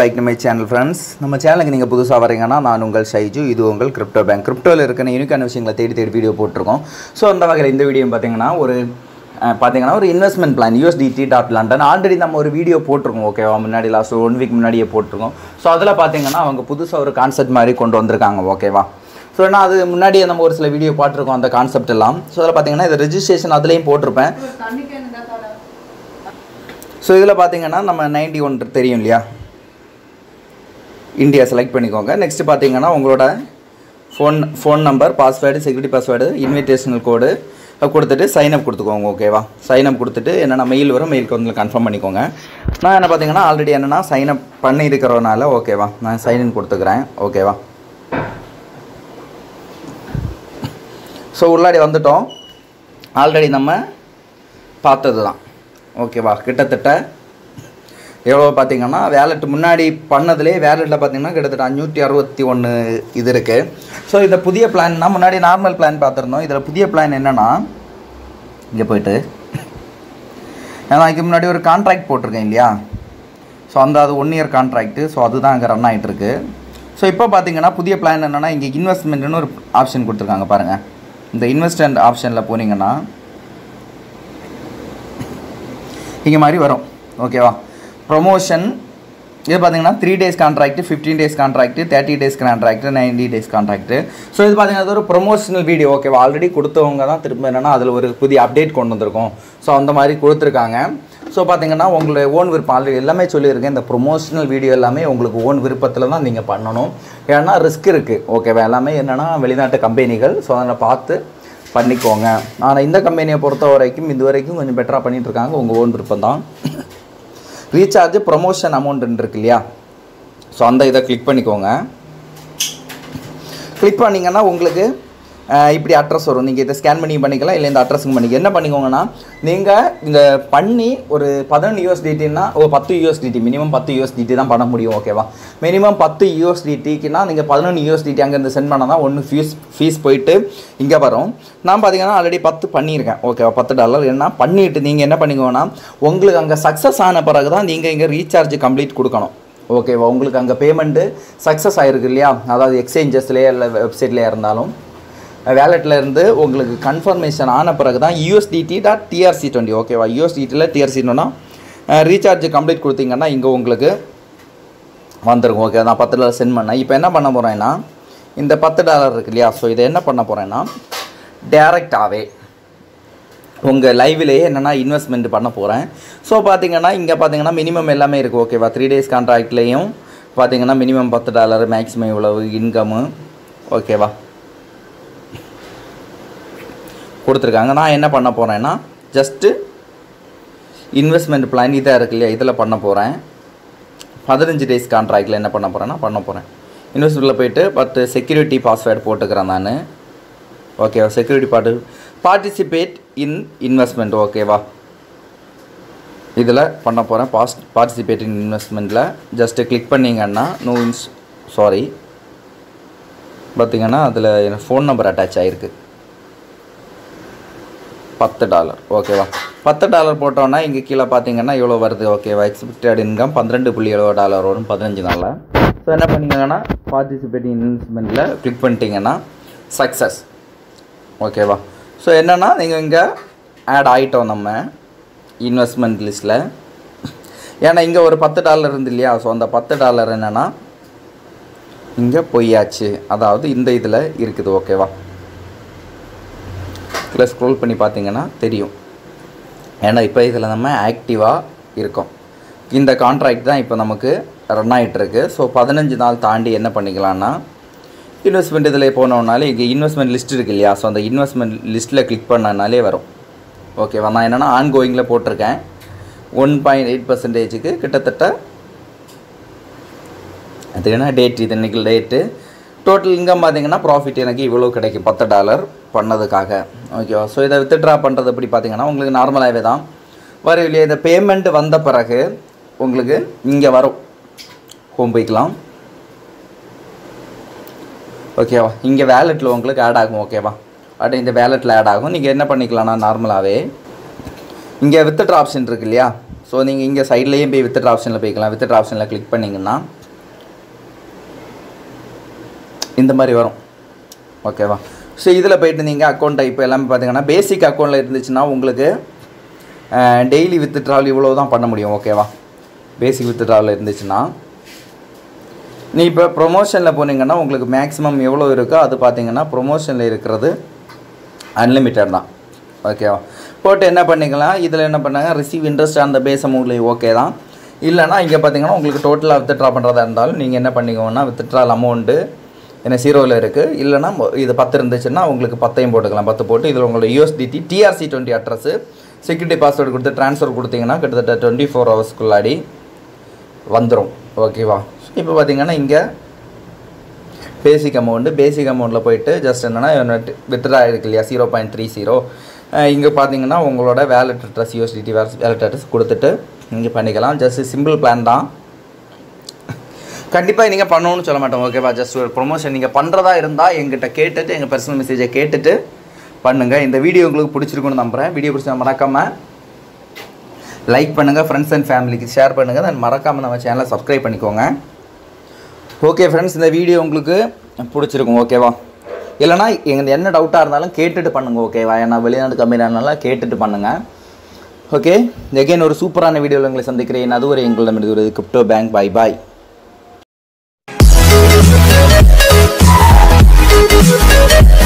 Back to my channel friends நம்ம சேனலுக்கு நீங்கள் புதுசாக வரீங்கன்னா நான் உங்கள் ஷைஜு இது உங்கள் கிரிப்டோ பேங்க் கிரிப்டோவில் இருக்கிற யூனிக்கான விஷயங்களை தேடி தேடி வீடியோ போட்டிருக்கோம் ஸோ அந்த வகையில் இந்த வீடியோ பார்த்தீங்கன்னா ஒரு அஹ், பார்த்தீங்கன்னா ஒரு investment plan USDT dot London already நம்ம ஒரு வீடியோ போட்டிருக்கோம் ஓகேவா முன்னாடி லாஸ்ட் ஒன் வீக் முன்னாடியே போட்டிருக்கோம் ஸோ அதில் பார்த்தீங்கன்னா அவங்க புதுசாக ஒரு கான்செப்ட் மாதிரி கொண்டு வந்திருக்காங்க ஓகேவா ஸோ நான் அது முன்னாடியே நம்ம ஒரு சில வீடியோ பார்த்துருக்கோம் அந்த கான்செப்ட் எல்லாம் ஸோ அதில் பார்த்தீங்கன்னா இது ரெஜிஸ்ட்ரேஷன் அதுலேயும் போட்டிருப்பேன் ஸோ இதில் பார்த்தீங்கன்னா நம்ம நைன்டி ஒன் தெரியும் இல்லையா இந்தியா செலக்ட் பண்ணிக்கோங்க நெக்ஸ்ட் பார்த்தீங்கன்னா உங்களோட phone phone number password security password invitational code கொடுத்துட்டு சைன் அப் கொடுத்துக்கோங்க ஓகேவா சைன் அப் கொடுத்துட்டு என்னென்ன மெயில் வரும் மெயிலுக்கு வந்து கன்ஃபார்ம் பண்ணிக்கோங்க நான் என்ன பார்த்தீங்கன்னா ஆல்ரெடி என்னென்னா சைன் அப் பண்ணி இருக்கிறதுனால ஓகேவா நான் சைன் இன் கொடுத்துக்கிறேன் ஓகேவா ஸோ உள்ளாடி வந்துட்டோம் ஆல்ரெடி நம்ம பார்த்தது தான் ஓகேவா கிட்டத்தட்ட எவ்வளோ பார்த்தீங்கன்னா வேலெட் முன்னாடி பண்ணதுலேயே வேலெட்டில் பார்த்தீங்கன்னா கிட்டத்தட்ட அஞ்சூற்றி அறுபத்தி ஒன்று இது இருக்குது ஸோ இந்த புதிய பிளான்னா முன்னாடி நார்மல் பிளான் பார்த்துருந்தோம் இதில் புதிய பிளான் என்னென்னா இங்கே போயிட்டு ஏன்னா இதுக்கு முன்னாடி ஒரு கான்ட்ராக்ட் போட்டிருக்கேன் இல்லையா ஸோ அந்த அது ஒன் இயர் கான்ட்ராக்ட்டு ஸோ அதுதான் அங்கே ரன் ஆகிட்டுருக்கு ஸோ இப்போ பார்த்தீங்கன்னா புதிய பிளான் என்னென்னா இங்கே இன்வெஸ்ட்மெண்ட்னு ஒரு ஆப்ஷன் கொடுத்துருக்காங்க பாருங்கள் இந்த இன்வெஸ்ட்மெண்ட் ஆப்ஷனில் போனீங்கன்னா இங்கே மாதிரி வரும் ஓகேவா ப்ரொமோஷன் இது பார்த்தீங்கன்னா three days contract fifteen days contract thirty days contract ninety days contract so இது பார்த்தீங்கன்னா அது ஒரு ப்ரொமோஷனல் வீடியோ ஓகேவா ஆல்ரெடி கொடுத்தவங்க தான் திரும்ப என்னென்னா அதில் ஒரு புதிய அப்டேட் கொண்டு வந்திருக்கோம் ஸோ அந்த மாதிரி கொடுத்துருக்காங்க ஸோ பார்த்தீங்கன்னா உங்களுடைய ஓன் விருப்பம் ஆல்ரெடி எல்லாமே சொல்லியிருக்கேன் இந்த ப்ரொமோஷனல் வீடியோ எல்லாமே உங்களுக்கு ஓன் விருப்பத்தில் தான் நீங்கள் பண்ணணும் ஏன்னா ரிஸ்க் இருக்குது ஓகேவா எல்லாமே என்னென்னா வெளிநாட்டு கம்பெனிகள் ஸோ அதில் பார்த்து பண்ணிக்கோங்க ஆனால் இந்த கம்பெனியை பொறுத்த வரைக்கும் இது வரைக்கும் கொஞ்சம் பெட்டராக பண்ணிட்டு இருக்காங்க உங்கள் ஓன் விருப்பம் தான் ரீசார்ஜ் ப்ரொமோஷன் அமௌண்ட் இருக்கு இல்லையா ஸோ அந்த இதை கிளிக் பண்ணிக்கோங்க கிளிக் பண்ணிங்கன்னா உங்களுக்கு அஹ், இப்படி அட்ரஸ் வரும் நீங்கள் இதை ஸ்கேன் பண்ணி பண்ணிக்கலாம் இல்லை இந்த அட்ரஸுக்கு பண்ணிக்க என்ன பண்ணிக்கோங்கன்னா நீங்கள் இந்த பண்ணி ஒரு பதினொன்று யூஎஸ்டிடினா ஒரு பத்து யூஎஸ்டிடி மினிமம் பத்து யூஎஸ்டிடி தான் பண்ண முடியும் ஓகேவா மினிமம் பத்து யூஎஸ்டிடிக்குனா நீங்கள் பதினொன்று யூஎஸ்டிடி அங்கேருந்து சென்ட் பண்ணால் தான் ஒன்று ஃபீஸ் ஃபீஸ் போயிட்டு இங்கே வரும் நான் பார்த்தீங்கன்னா ஆல்ரெடி பத்து பண்ணியிருக்கேன் ஓகேவா பத்து டாலர் என்ன பண்ணிவிட்டு நீங்கள் என்ன பண்ணிக்கோங்கன்னா உங்களுக்கு அங்கே சக்ஸஸ் ஆன பிறகு தான் நீங்கள் இங்கே ரீசார்ஜ் கம்ப்ளீட் கொடுக்கணும் ஓகேவா உங்களுக்கு அங்கே பேமெண்ட்டு சக்ஸஸ் ஆகிருக்கு இல்லையா அதாவது எக்ஸ்சேஞ்சஸ்லேயே இல்லை வெப்சைட்லேயே இருந்தாலும் வேலெட்டில் இருந்து உங்களுக்கு கன்ஃபர்மேஷன் ஆன பிறகு தான் யூஎஸ்டிடி டாட் டிஆர்சி டுவெண்ட்டி ஓகேவா யூஎஸ்டிடியில் டிஆர்சின்னா ரீசார்ஜ் கம்ப்ளீட் கொடுத்தீங்கன்னா இங்கே உங்களுக்கு வந்துருக்கும் ஓகே நான் பத்து டாலர் சென்ட் பண்ணேன் இப்போ என்ன பண்ண போகிறேன்னா இந்த பத்து டாலர் இருக்கு இல்லையா ஸோ இதை என்ன பண்ண போகிறேன்னா டேரெக்டாகவே உங்கள் லைவ்லேயே என்னென்னா இன்வெஸ்ட்மெண்ட் பண்ண போகிறேன் ஸோ பார்த்தீங்கன்னா இங்கே பார்த்தீங்கன்னா மினிமம் எல்லாமே இருக்குது ஓகேவா த்ரீ டேஸ் கான்ட்ராக்ட்லேயும் பார்த்தீங்கன்னா மினிமம் பத்து டாலர் மேக்ஸிமம் இவ்வளவு இன்கமு ஓகேவா கொடுத்துருக்காங்க நான் என்ன பண்ண போகிறேன்னா ஜஸ்ட்டு இன்வெஸ்ட்மெண்ட் பிளான் இதாக இருக்கு இல்லையா இதில் பண்ண போகிறேன் பதினஞ்சு டேஸ் கான்ட்ராக்டில் என்ன பண்ண போகிறேன்னா பண்ண போகிறேன் இன்வெஸ்ட்மெண்ட்டில் போயிட்டு பத்து செக்யூரிட்டி பாஸ்வேர்டு போட்டுக்கிறேன் நான் ஓகேவா security part participate in investment ஓகேவா இதில் பண்ண போகிறேன் பாஸ் பார்ட்டிசிபேட் இன் இன்வெஸ்ட்மெண்ட்டில் ஜஸ்ட்டு கிளிக் பண்ணிங்கன்னா நோ இன்ஸ் சாரி பார்த்தீங்கன்னா அதில் என் ஃபோன் நம்பர் அட்டாச் ஆகிருக்கு பத்து டாலர் ஓகேவா பத்து டாலர் போட்டோன்னா இங்கே கீழே பார்த்தீங்கன்னா இவ்வளோ வருது ஓகேவா எக்ஸ்பெக்டட் இன்கம் பன்னிரெண்டு புள்ளி எழுபது டாலர் வரும் பதினஞ்சு நாளில் ஸோ என்ன பண்ணீங்கன்னா பார்ட்டிசிபேட்டிங் இன்வெஸ்ட்மெண்ட்டில் கிளிக் பண்ணிட்டீங்கன்னா சக்ஸஸ் ஓகேவா ஸோ என்னென்னா நீங்கள் இங்கே ஆட் ஆகிட்டோம் நம்ம இன்வெஸ்ட்மெண்ட் லிஸ்ட்டில் ஏன்னா இங்கே ஒரு பத்து டாலர் இருந்து இல்லையா ஸோ அந்த பத்து டாலர் என்னென்னா இங்கே பொய்யாச்சு அதாவது இந்த இதில் இருக்குது ஓகேவா இதில் ஸ்க்ரோல் பண்ணி பார்த்தீங்கன்னா தெரியும் ஏன்னா இப்போ இதில் நம்ம ஆக்டிவாக இருக்கோம் இந்த கான்ட்ராக்ட் தான் இப்போ நமக்கு ரன் ஆகிட்டுருக்கு ஸோ பதினஞ்சு நாள் தாண்டி என்ன பண்ணிக்கலாம்னா இன்வெஸ்ட்மெண்ட் இதில் போனோம்னாலே இங்கே இன்வெஸ்ட்மெண்ட் லிஸ்ட் இருக்கு இல்லையா ஸோ அந்த இன்வெஸ்ட்மெண்ட் லிஸ்ட்டில் கிளிக் பண்ணனாலே வரும் ஓகேவா நான் என்னென்னா ஆன் கோயிங்கில் போட்டிருக்கேன் ஒன் பாயிண்ட் எயிட் பர்சன்டேஜுக்கு கிட்டத்தட்ட அது என்ன டேட் இது இன்னைக்கு டேட்டு டோட்டல் இன்கம் பார்த்தீங்கன்னா ப்ராஃபிட் எனக்கு இவ்வளோ கிடைக்கும் பத்து டாலர் பண்ணதுக்காக ஓகேவா ஸோ இதை வித்ட்ரா பண்ணுறது எப்படி பார்த்தீங்கன்னா உங்களுக்கு நார்மலாகவே தான் வரும் இல்லையா இந்த பேமெண்ட் வந்த பிறகு உங்களுக்கு இங்கே வரும் ஹோம் போய்க்கலாம் ஓகேவா இங்கே வேலெட்டில் உங்களுக்கு ஆட் ஆகும் ஓகேவா அப்படி இந்த வேலெட்டில் ஆட் ஆகும் நீங்கள் என்ன பண்ணிக்கலாம்னா நார்மலாகவே இங்கே வித்ட்ரா ஆப்ஷன் இருக்கு இல்லையா ஸோ நீங்கள் இங்கே சைட்லேயும் போய் வித்ட்ரா ஆப்ஷனில் போய்க்கலாம் வித்ட்ரா ஆப்ஷனில் கிளிக் பண்ணிங்கன்னா இந்த மாதிரி வரும் ஓகேவா ஸோ இதில் போயிட்டு நீங்கள் அக்கௌண்ட் டைப் எல்லாமே பார்த்தீங்கன்னா பேசிக் அக்கௌண்ட்டில் இருந்துச்சுன்னா உங்களுக்கு டெய்லி வித்ட்ராவல் இவ்வளோ தான் பண்ண முடியும் ஓகேவா பேசிக் வித்ட்ராவல் இருந்துச்சுன்னா நீ இப்போ ப்ரொமோஷனில் போனீங்கன்னா உங்களுக்கு மேக்ஸிமம் எவ்வளோ இருக்கோ அது பார்த்தீங்கன்னா ப்ரொமோஷனில் இருக்கிறது அன்லிமிட்டட் தான் ஓகேவா போட்டு என்ன பண்ணிக்கலாம் இதில் என்ன பண்ணாங்க ரிசீவ் இன்ட்ரெஸ்ட் அந்த பேஸ் அமௌண்ட்லேயும் ஓகே தான் இல்லைனா இங்கே பார்த்தீங்கன்னா உங்களுக்கு டோட்டலாக வித்ட்ரா பண்ணுறதா இருந்தாலும் நீங்கள் என்ன பண்ணிக்கோங்கன்னா வித்ட்ரால் அமௌண்ட்டு என்ன ஜீரோவில் இருக்குது இல்லைனா இது பத்து இருந்துச்சுன்னா உங்களுக்கு பத்தையும் போட்டுக்கலாம் பத்து போட்டு இதில் உங்களோட USDT TRC twenty address security password கொடுத்து ட்ரான்ஸ்ஃபர் கொடுத்தீங்கன்னா கிட்டத்தட்ட டுவெண்ட்டி ஃபோர் ஹவர்ஸ்க்குள்ளாடி வந்துடும் ஓகேவா இப்போ பார்த்தீங்கன்னா இங்கே பேசிக் அமௌண்ட்டு பேசிக் அமௌண்ட்டில் போயிட்டு ஜஸ்ட் என்னென்னா வித்ட்ரா இருக்கு இல்லையா ஜீரோ பாயிண்ட் த்ரீ ஜீரோ இங்கே பார்த்தீங்கன்னா உங்களோட wallet address USDT wallet address கொடுத்துட்டு இங்கே பண்ணிக்கலாம் ஜஸ்ட் சிம்பிள் பிளான் தான் கண்டிப்பாக நீங்கள் பண்ணணும்னு சொல்ல மாட்டோம் ஓகேவா ஜஸ்ட் ஒரு ப்ரொமோஷன் நீங்கள் பண்ணுறதா இருந்தால் எங்கிட்ட கேட்டுட்டு எங்கள் பர்சனல் மெசேஜை கேட்டுட்டு பண்ணுங்கள் இந்த வீடியோ உங்களுக்கு பிடிச்சிருக்குன்னு நம்புகிறேன் வீடியோ பிடிச்சா மறக்காமல் லைக் பண்ணுங்கள் ஃப்ரெண்ட்ஸ் அண்ட் ஃபேமிலிக்கு ஷேர் பண்ணுங்கள் தென் மறக்காமல் நம்ம சேனலை சப்ஸ்கிரைப் பண்ணிக்கோங்க ஓகே ஃப்ரெண்ட்ஸ் இந்த வீடியோ உங்களுக்கு பிடிச்சிருக்கும் ஓகேவா இல்லைனா எங்கள் என்ன டவுட்டாக இருந்தாலும் கேட்டுட்டு பண்ணுங்கள் ஓகேவா ஏன்னா வெளிநாட்டு கம்பெனினால கேட்டுட்டு பண்ணுங்கள் ஓகே எகைன் ஒரு சூப்பரான வீடியோவில் உங்களை சந்திக்கிறேன் அது ஒரு எங்களிடம் ஒரு crypto bank bye bye Thank you.